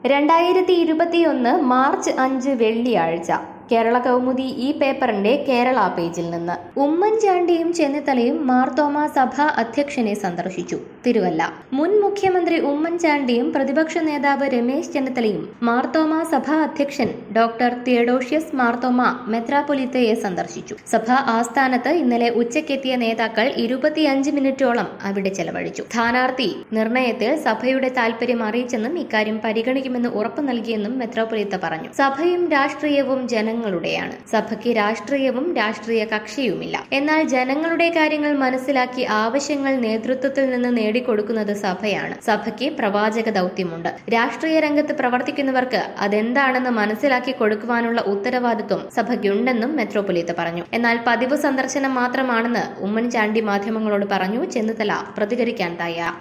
രണ്ടായിരത്തി ഇരുപത്തിയൊന്ന് മാർച്ച് അഞ്ച് വെള്ളിയാഴ്ച കേരള കൗമുദി ഈ പേപ്പറിന്റെ കേരള പേജിൽ നിന്ന് ഉമ്മൻചാണ്ടിയും ചെന്നിത്തലയും മാർത്തോമ സഭ അധ്യക്ഷനെ സന്ദർശിച്ചു തിരുവല്ല മുൻ മുഖ്യമന്ത്രി ഉമ്മൻചാണ്ടിയും പ്രതിപക്ഷ നേതാവ് രമേശ് ചെന്നിത്തലയും മാർത്തോമ സഭ അധ്യക്ഷൻ ഡോക്ടർ തിയഡോഷ്യസ് മാർത്തോമ മെത്രാപൊലിത്തയെ സന്ദർശിച്ചു സഭ ആസ്ഥാനത്ത് ഇന്നലെ ഉച്ചയ്ക്കെത്തിയ നേതാക്കൾ ഇരുപത്തിയഞ്ച് മിനിറ്റോളം അവിടെ ചെലവഴിച്ചു സ്ഥാനാർത്ഥി നിർണയത്തിൽ സഭയുടെ താൽപര്യം അറിയിച്ചെന്നും ഇക്കാര്യം പരിഗണിക്കുമെന്ന് ഉറപ്പു നൽകിയെന്നും മെത്രാപൊലിത്ത പറഞ്ഞു സഭയും രാഷ്ട്രീയവും ജനങ്ങളുടെയാണ് സഭയ്ക്ക് രാഷ്ട്രീയവും രാഷ്ട്രീയ കക്ഷിയുമില്ല എന്നാൽ ജനങ്ങളുടെ കാര്യങ്ങൾ മനസ്സിലാക്കി ആവശ്യങ്ങൾ നേതൃത്വത്തിൽ നിന്ന് നേടിക്കൊടുക്കുന്നത് സഭയാണ് സഭയ്ക്ക് പ്രവാചക ദൗത്യമുണ്ട് രാഷ്ട്രീയ രംഗത്ത് പ്രവർത്തിക്കുന്നവർക്ക് അതെന്താണെന്ന് മനസ്സിലാക്കി കൊടുക്കുവാനുള്ള ഉത്തരവാദിത്വം സഭയ്ക്കുണ്ടെന്നും മെത്രോപൊലീത്ത പറഞ്ഞു എന്നാൽ പതിവ് സന്ദർശനം മാത്രമാണെന്ന് ഉമ്മൻചാണ്ടി മാധ്യമങ്ങളോട് പറഞ്ഞു ചെന്നിത്തല പ്രതികരിക്കാൻ തയ്യാർ